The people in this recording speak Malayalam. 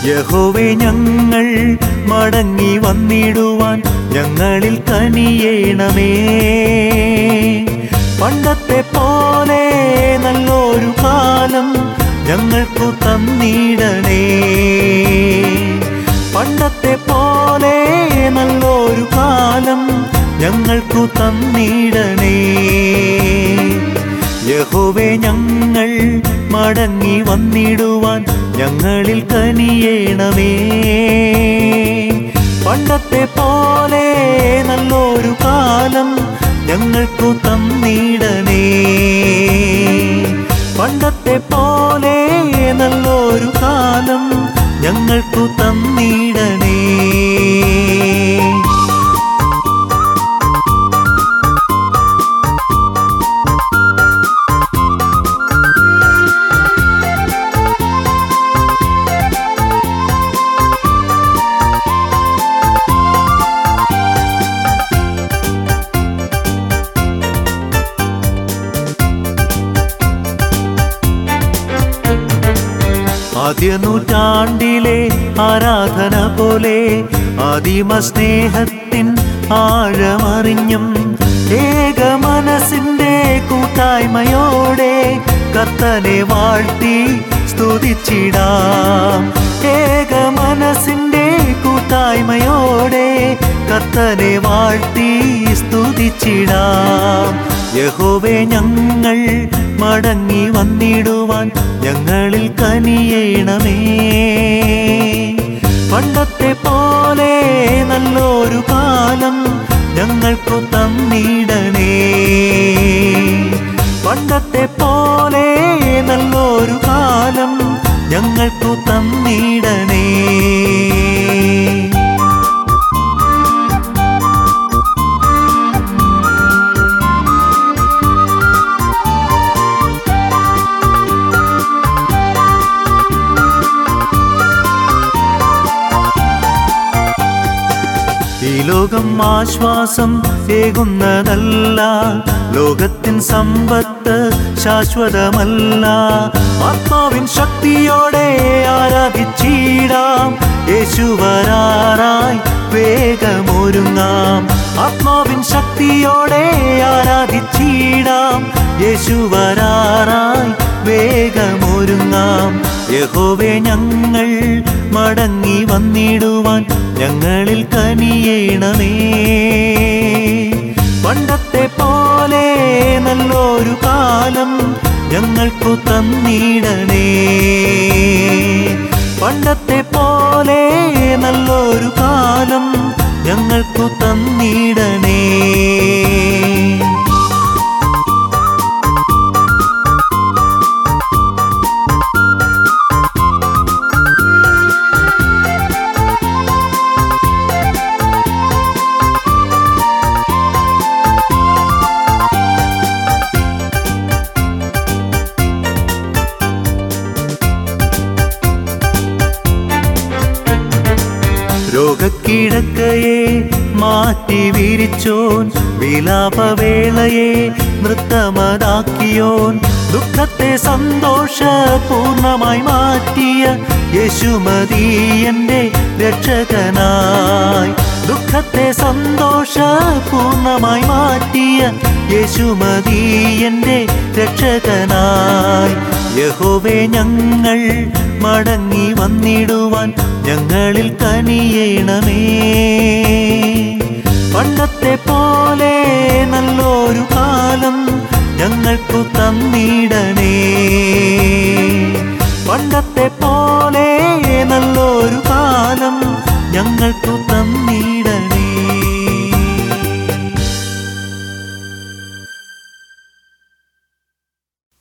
യഹോവേ ഞങ്ങൾ മടങ്ങി വന്നിടുവാൻ ഞങ്ങളിൽ കനിയേണമേ പണ്ടത്തെ പോലെ നല്ലൊരു കാലം ഞങ്ങൾക്കു തന്നിടണേ പണ്ടത്തെ പോലെ നല്ലൊരു കാലം ഞങ്ങൾക്കു തന്നിടണേ യഹോവേ ഞങ്ങൾ മടങ്ങി വന്നിടുവാൻ ഞങ്ങളിൽ കനിയേണമേ പണ്ടത്തെ പോലെ നല്ലൊരു കാലം ഞങ്ങൾക്കു തന്നിടണേ പണ്ടത്തെ പോലെ നല്ലൊരു കാലം ഞങ്ങൾക്കു തന്നിടണേ ആദ്യ നൂറ്റാണ്ടിലെ ആരാധന പോലെ ആദിമ സ്നേഹത്തിൻ ആഴമറിഞ്ഞും ഏക മനസ്സിന്റെ കൂട്ടായ്മയോടെ കർത്തനെ വാഴ്ത്തി സ്തുതിച്ചിടാം ഏക മനസ്സിന്റെ കൂട്ടായ്മയോടെ കർത്തനെ വാഴ്ത്തി സ്തുതിച്ചിടാം യഹോവേ ഞങ്ങൾ മടങ്ങി വന്നിടുവാൻ ഞങ്ങളിൽ കനിയേണമേ പണ്ടത്തെ പോലെ നല്ലൊരു കാലം ഞങ്ങൾക്കു തന്നിടണേ പണ്ടത്തെ പോലെ നല്ലൊരു കാലം ഞങ്ങൾക്കു തന്നിടണേ ഈ ലോകം ആശ്വാസം ഏകുന്നതല്ല ലോകത്തിൻ സമ്പത്ത് ശാശ്വതമല്ല ആത്മാവിൻ ശക്തിയോടെ ആരാധിച്ചിടാം യേശുവരാറായി വേഗമൊരുങ്ങാം ആത്മാവിൻ ശക്തിയോടെ ആരാധിച്ചിടാം യേശുവരാറായി വേഗമൊരുങ്ങാം യഹോവേ ഞങ്ങൾ മടങ്ങി വന്നിടുവാൻ ഞങ്ങളിൽ കനിയേണമേ പണ്ടത്തെ പോലെ നല്ലൊരു കാലം ഞങ്ങൾക്കു തന്നിടണേ പണ്ടത്തെ പോലെ നല്ലൊരു കാലം ഞങ്ങൾക്കു തന്നിടണേ രോഗക്കിടക്കയെ മാറ്റി വിരിച്ചോൻ വിലാപവേളയെ നൃത്തമതാക്കിയോൻ ദുഃഖത്തെ സന്തോഷപൂർണമായി മാറ്റിയ യേശുമതി എൻ്റെ രക്ഷകനായി ദുഃഖത്തെ സന്തോഷപൂർണമായി മാറ്റിയ യേശുമതി എൻ്റെ രക്ഷകനായി യഹോവേ ഞങ്ങൾ മടങ്ങി വന്നിടുവാൻ ഞങ്ങളിൽ കനിയേണമേ പണ്ടത്തെ പോലെ നല്ലൊരു കാലം ഞങ്ങൾക്കു തന്നിടണേ